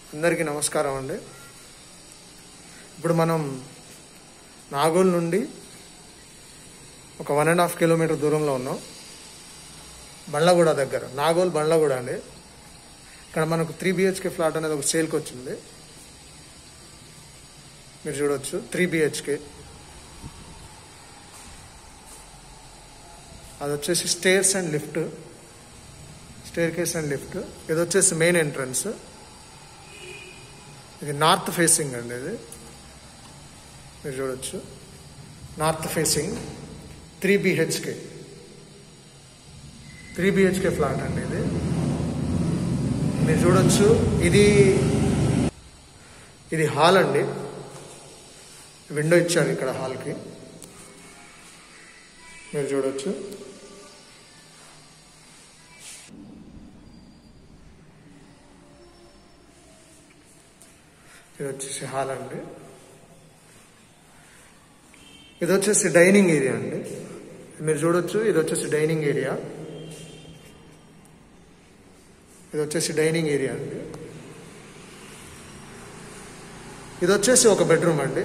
అందరికీ నమస్కారం అండి ఇప్పుడు మనం నాగోల్ నుండి ఒక వన్ అండ్ హాఫ్ కిలోమీటర్ దూరంలో ఉన్నాం బండ్లగూడ దగ్గర నాగోల్ బండ్లగూడ అండి ఇక్కడ మనకు త్రీ బిహెచ్కే ఫ్లాట్ అనేది ఒక సేల్కి వచ్చింది మీరు చూడొచ్చు త్రీ బిహెచ్కే అది వచ్చేసి stairs and lift staircase and lift ఇది వచ్చేసి మెయిన్ ఎంట్రన్స్ ఇది నార్త్ ఫేసింగ్ అండి ఇది మీరు చూడొచ్చు north facing three BHK three BHK flat అండి ఇది మీరు చూడొచ్చు ఇది ఇది హాల్ అండి విండో ఇచ్చారు ఇక్కడ హాల్కి మీరు చూడొచ్చు ఇది వచ్చేసి హాల్ అండి ఇది వచ్చేసి డైనింగ్ ఏరియా అండి మీరు చూడొచ్చు ఇది వచ్చేసి డైనింగ్ ఏరియా ఇది వచ్చేసి డైనింగ్ ఏరియా అండి ఇది వచ్చేసి ఒక బెడ్రూమ్ అండి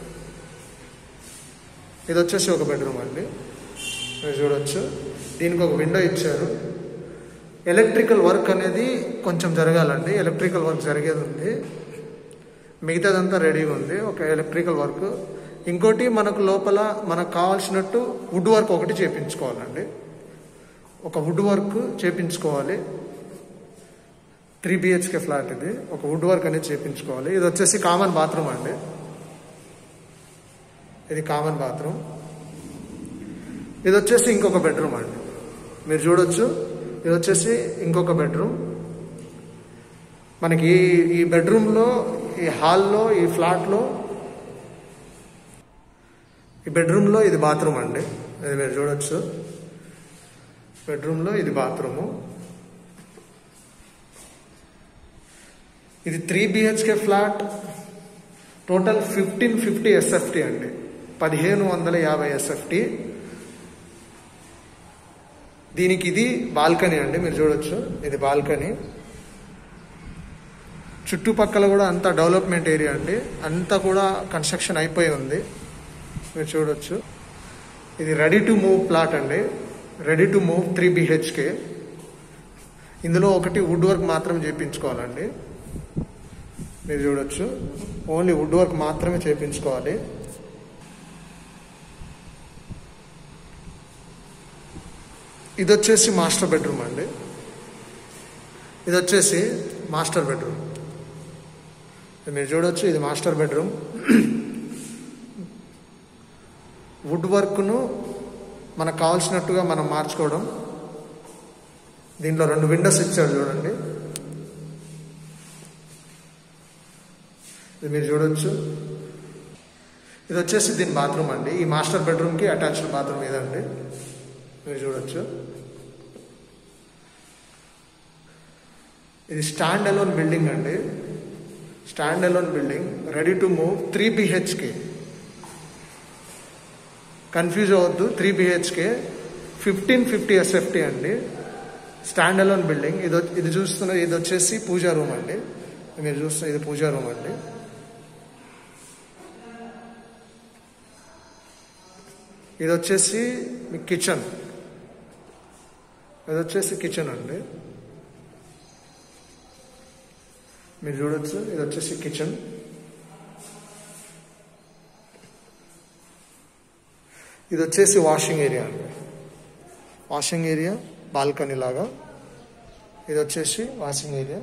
ఇది వచ్చేసి ఒక బెడ్రూమ్ అండి మీరు చూడొచ్చు దీనికి ఒక విండో ఇచ్చారు ఎలక్ట్రికల్ వర్క్ అనేది కొంచెం జరగాలండి ఎలక్ట్రికల్ వర్క్ జరిగేది ఉంది మిగతాదంతా రెడీగా ఉంది ఒక ఎలక్ట్రికల్ వర్క్ ఇంకోటి మనకు లోపల మనకు కావాల్సినట్టు వుడ్ వర్క్ ఒకటి చేపించుకోవాలండి ఒక వుడ్ వర్క్ చేపించుకోవాలి త్రీ బిహెచ్కే ఫ్లాట్ ఇది ఒక వుడ్ వర్క్ అనేది చేపించుకోవాలి ఇది వచ్చేసి కామన్ బాత్రూమ్ అండి ఇది కామన్ బాత్రూమ్ ఇది వచ్చేసి ఇంకొక బెడ్రూమ్ అండి మీరు చూడొచ్చు ఇది వచ్చేసి ఇంకొక బెడ్రూమ్ మనకి ఈ ఈ బెడ్రూమ్లో ఈ హాల్లో ఈ ఫ్లాట్లో ఈ బెడ్రూమ్లో ఇది బాత్రూమ్ అండి ఇది మీరు చూడొచ్చు బెడ్రూమ్లో ఇది బాత్రూము ఇది three BHK flat total fifteen fifty SFT అండి పదిహేను వందల యాభై ఎస్ఎఫ్టీ దీనికి ఇది బాల్కనీ అండి మీరు చూడొచ్చు ఇది బాల్కనీ చుట్టుపక్కల కూడా అంతా డెవలప్మెంట్ ఏరియా అండి అంతా కూడా కన్స్ట్రక్షన్ అయిపోయి ఉంది మీరు చూడొచ్చు ఇది రెడీ టు మూవ్ ప్లాట్ అండి ready to move three BHK ఇందులో ఒకటి వుడ్ వర్క్ మాత్రం చేయించుకోవాలండి మీరు చూడొచ్చు ఓన్లీ వుడ్ వర్క్ మాత్రమే చేయించుకోవాలి ఇది వచ్చేసి మాస్టర్ బెడ్రూమ్ అండి ఇది వచ్చేసి మాస్టర్ బెడ్రూమ్ మీరు చూడొచ్చు ఇది మాస్టర్ బెడ్రూమ్ వుడ్ వర్క్ను మనకు కావాల్సినట్టుగా మనం మార్చుకోవడం దీంట్లో రెండు విండోస్ ఇచ్చాడు చూడండి ఇది మీరు చూడొచ్చు ఇది వచ్చేసి దీని బాత్రూమ్ అండి ఈ మాస్టర్ బెడ్రూమ్కి అటాచ్డ్ బాత్రూమ్ ఇదండి మీరు చూడొచ్చు ఇది స్టాండ్ అలోన్ బిల్డింగ్ అండి stand alone building ready to move three BHK confuse అవ్వద్దు three BHK fifteen fifty SFT అండి స్టాండ్ అలోన్ బిల్డింగ్ ఇది ఇది చూస్తున్న ఇది వచ్చేసి పూజా రూమ్ అండి మీరు చూస్తున్న ఇది పూజా రూమ్ అండి ఇది వచ్చేసి మీ కిచెన్ ఇది వచ్చేసి కిచెన్ అండి మీరు చూడొచ్చు ఇది వచ్చేసి కిచెన్ ఇది వచ్చేసి వాషింగ్ ఏరియా అండి వాషింగ్ ఏరియా బాల్కనీ లాగా ఇది వచ్చేసి వాషింగ్ ఏరియా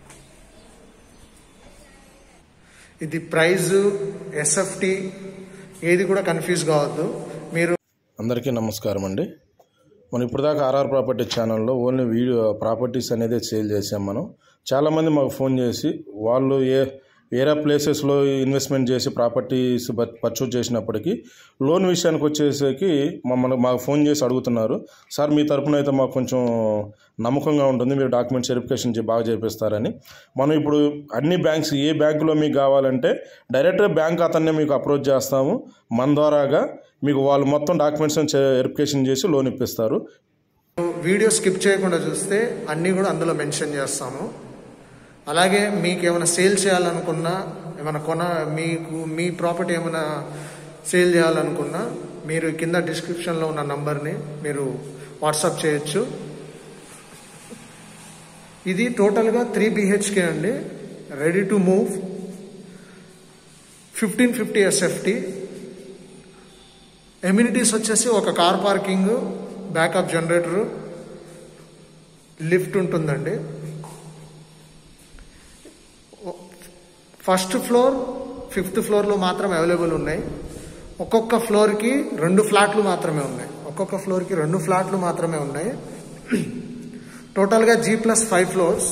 ఇది ప్రైజ్ ఎస్ఎఫ్టి ఏది కూడా కన్ఫ్యూజ్ కావద్దు మీరు అందరికీ నమస్కారం అండి మనం ఇప్పటిదాకా ఆర్ఆర్ ప్రాపర్టీ ఛానల్లో ఓన్లీ వీడియో ప్రాపర్టీస్ అనేది సేల్ చేసాం మనం చాలామంది మాకు ఫోన్ చేసి వాళ్ళు ఏ వేరే ప్లేసెస్లో ఇన్వెస్ట్మెంట్ చేసి ప్రాపర్టీస్ పర్చేజ్ చేసినప్పటికీ లోన్ విషయానికి వచ్చేసరికి మమ్మల్ని మాకు ఫోన్ చేసి అడుగుతున్నారు సార్ మీ తరపున అయితే మాకు కొంచెం నమ్మకంగా ఉంటుంది మీరు డాక్యుమెంట్స్ వెరిఫికేషన్ చే- బాగా చేపిస్తారని మనం ఇప్పుడు అన్ని బ్యాంక్స్ ఏ బ్యాంకులో మీకు కావాలంటే డైరెక్ట్గా బ్యాంక్ అతన్నే మీకు అప్రోచ్ చేస్తాము మన ద్వారాగా మీకు వాళ్ళు మొత్తం డాక్యుమెంట్స్ వెరిఫికేషన్ చేసి లోన్ ఇప్పిస్తారు వీడియో స్కిప్ చేయకుండా చూస్తే అన్నీ కూడా అందులో మెన్షన్ చేస్తాము అలాగే మీకు ఏమైనా సేల్ చేయాలనుకున్నా ఏమైనా కొన మీకు మీ ప్రాపర్టీ ఏమైనా సేల్ చేయాలనుకున్నా మీరు కింద డిస్క్రిప్షన్లో ఉన్న నంబర్ని మీరు వాట్సాప్ చేయొచ్చు ఇది టోటల్గా త్రీ బిహెచ్కే అండి ready to move fifteen fifty SFT amenities వచ్చేసి ఒక car parking backup generator lift ఉంటుందండి ఫస్ట్ ఫ్లోర్ ఫిఫ్త్ ఫ్లోర్లో మాత్రం అవైలబుల్ ఉన్నాయి ఒక్కొక్క ఫ్లోర్కి రెండు ఫ్లాట్లు మాత్రమే ఉన్నాయి ఒక్కొక్క ఫ్లోర్కి రెండు ఫ్లాట్లు మాత్రమే ఉన్నాయి టోటల్గా G plus five floors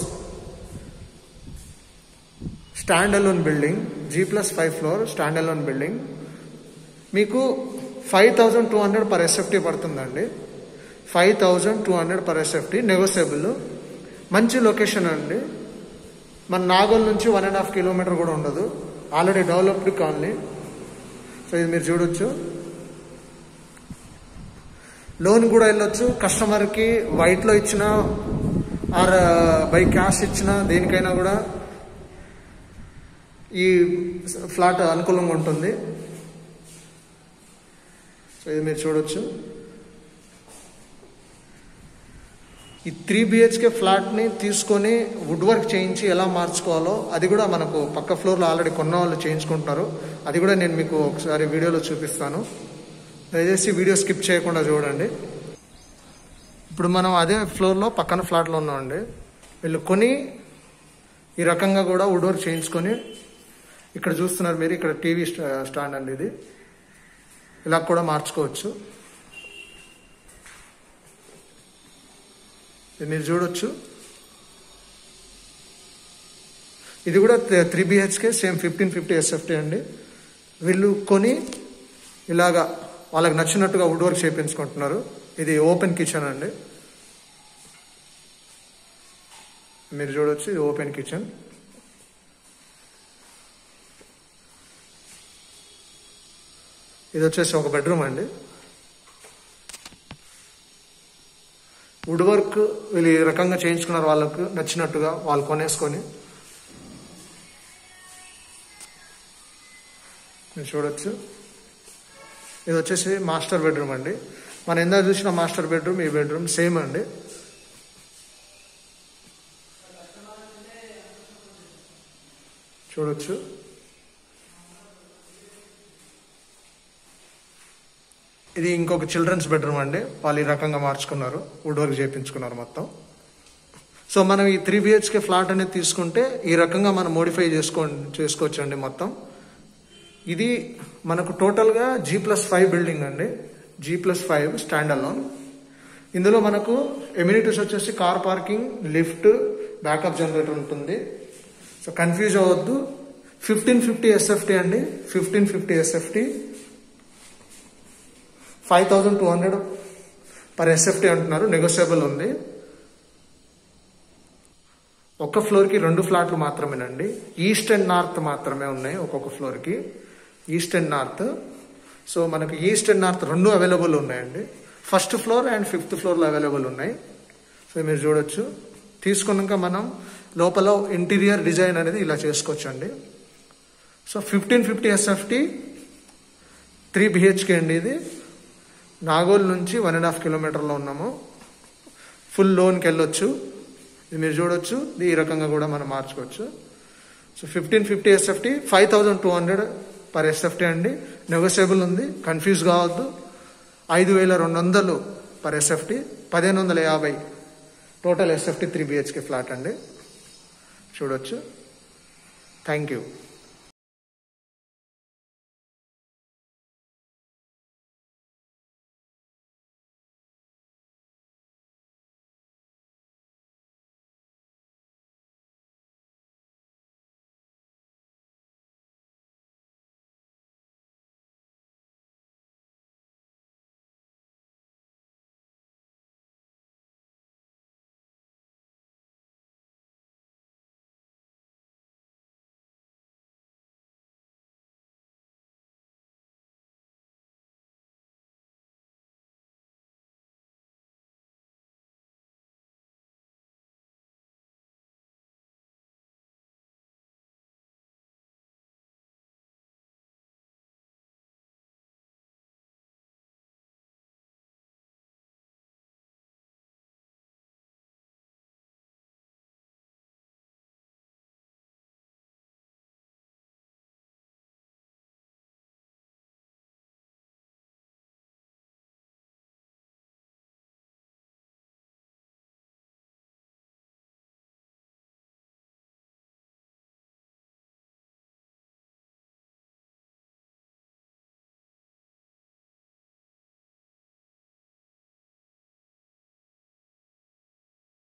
stand alone building G plus five floor stand alone building మీకు five thousand two hundred per SFT పడుతుందండి five thousand two hundred per SFT negotiable మంచి లొకేషన్ అండి మన నాగోల్ నుంచి వన్ అండ్ హాఫ్ కిలోమీటర్ కూడా ఉండదు already developed colony so ఇది మీరు చూడొచ్చు లోన్ కూడా వెళ్ళొచ్చు కస్టమర్కి వైట్లో ఇచ్చిన ఆర్ బై క్యాష్ ఇచ్చిన దేనికైనా కూడా ఈ ఫ్లాట్ అనుకూలంగా ఉంటుంది సో ఇది మీరు చూడొచ్చు ఈ త్రీ బిహెచ్కే ఫ్లాట్ని తీసుకొని వుడ్ వర్క్ చేయించి ఎలా మార్చుకోవాలో అది కూడా మనకు పక్క ఫ్లోర్లో ఆల్రెడీ కొన్న వాళ్ళు చేయించుకుంటున్నారు అది కూడా నేను మీకు ఒకసారి వీడియోలో చూపిస్తాను దయచేసి వీడియో స్కిప్ చేయకుండా చూడండి ఇప్పుడు మనం అదే ఫ్లోర్లో పక్కన ఫ్లాట్లో ఉన్నామండి వీళ్ళు కొని ఈ రకంగా కూడా వుడ్ వర్క్ చేయించుకొని ఇక్కడ చూస్తున్నారు మీరు ఇక్కడ టీవీ స్టాండ్ అండి ఇది ఇలా కూడా మార్చుకోవచ్చు ఇది మీరు చూడొచ్చు ఇది కూడా three BHK same fifteen fifty SFT అండి వీళ్ళు కొని ఇలాగా వాళ్ళకి నచ్చినట్టుగా వుడ్ వర్క్ చేయించుకుంటున్నారు ఇది ఓపెన్ కిచెన్ అండి మీరు చూడొచ్చు ఇది ఓపెన్ కిచెన్ ఇది వచ్చేసి ఒక బెడ్రూమ్ అండి వుడ్ వర్క్ వీళ్ళు ఈ రకంగా చేయించుకున్నారు వాళ్ళకు నచ్చినట్టుగా వాళ్ళు కొనేసుకొని మీరు చూడొచ్చు ఇది వచ్చేసి మాస్టర్ బెడ్రూమ్ అండి మనం ఎందా చూసిన మాస్టర్ బెడ్రూమ్ ఈ బెడ్రూమ్ సేమ్ అండి చూడొచ్చు ఇది ఇంకొక చిల్డ్రన్స్ బెడ్రూమ్ అండి వాళ్ళు ఈ రకంగా మార్చుకున్నారు వుడ్ వర్క్ చేయించుకున్నారు మొత్తం సో మనం ఈ త్రీ బిహెచ్కే ఫ్లాట్ అనేది తీసుకుంటే ఈ రకంగా మనం మోడిఫై చేసుకో చేసుకోవచ్చు అండి మొత్తం ఇది మనకు టోటల్గా జీ ప్లస్ ఫైవ్ బిల్డింగ్ అండి G plus five stand alone ఇందులో మనకు ఎమ్యూనిటీస్ వచ్చేసి car parking lift backup generator ఉంటుంది సో కన్ఫ్యూజ్ అవ్వద్దు ఫిఫ్టీన్ ఫిఫ్టీ ఎస్ఎఫ్టీ అండి fifteen fifty SFT five thousand two hundred per SFT అంటున్నారు నెగోషియబుల్ ఉంది ఒక ఫ్లోర్కి రెండు ఫ్లాట్లు మాత్రమేనండి ఈస్ట్ అండ్ నార్త్ మాత్రమే ఉన్నాయి ఒక్కొక్క ఫ్లోర్కి ఈస్ట్ అండ్ నార్త్ సో మనకు ఈస్ట్ అండ్ నార్త్ రెండు అవైలబుల్ ఉన్నాయండి ఫస్ట్ ఫ్లోర్ అండ్ ఫిఫ్త్ ఫ్లోర్లో అవైలబుల్ ఉన్నాయి సో మీరు చూడొచ్చు తీసుకున్నాక మనం లోపల ఇంటీరియర్ డిజైన్ అనేది ఇలా చేసుకోవచ్చు అండి so fifteen fifty SFT three BHK అండి ఇది నాగోల్ నుంచి వన్ అండ్ హాఫ్ కిలోమీటర్లో ఉన్నాము ఫుల్ లోన్కి వెళ్ళొచ్చు ఇది మీరు చూడొచ్చు ఇది ఈ రకంగా కూడా మనం మార్చుకోవచ్చు so fifteen fifty SFT five thousand two hundred per SFT అండి నెగోషియబుల్ ఉంది కన్ఫ్యూజ్ కావద్దు ఐదు వేల రెండు వందలు పర్ ఎస్ఎఫ్టీ పదిహేను వందల యాభై total SFT three BHK flat అండి చూడొచ్చు థ్యాంక్ యూ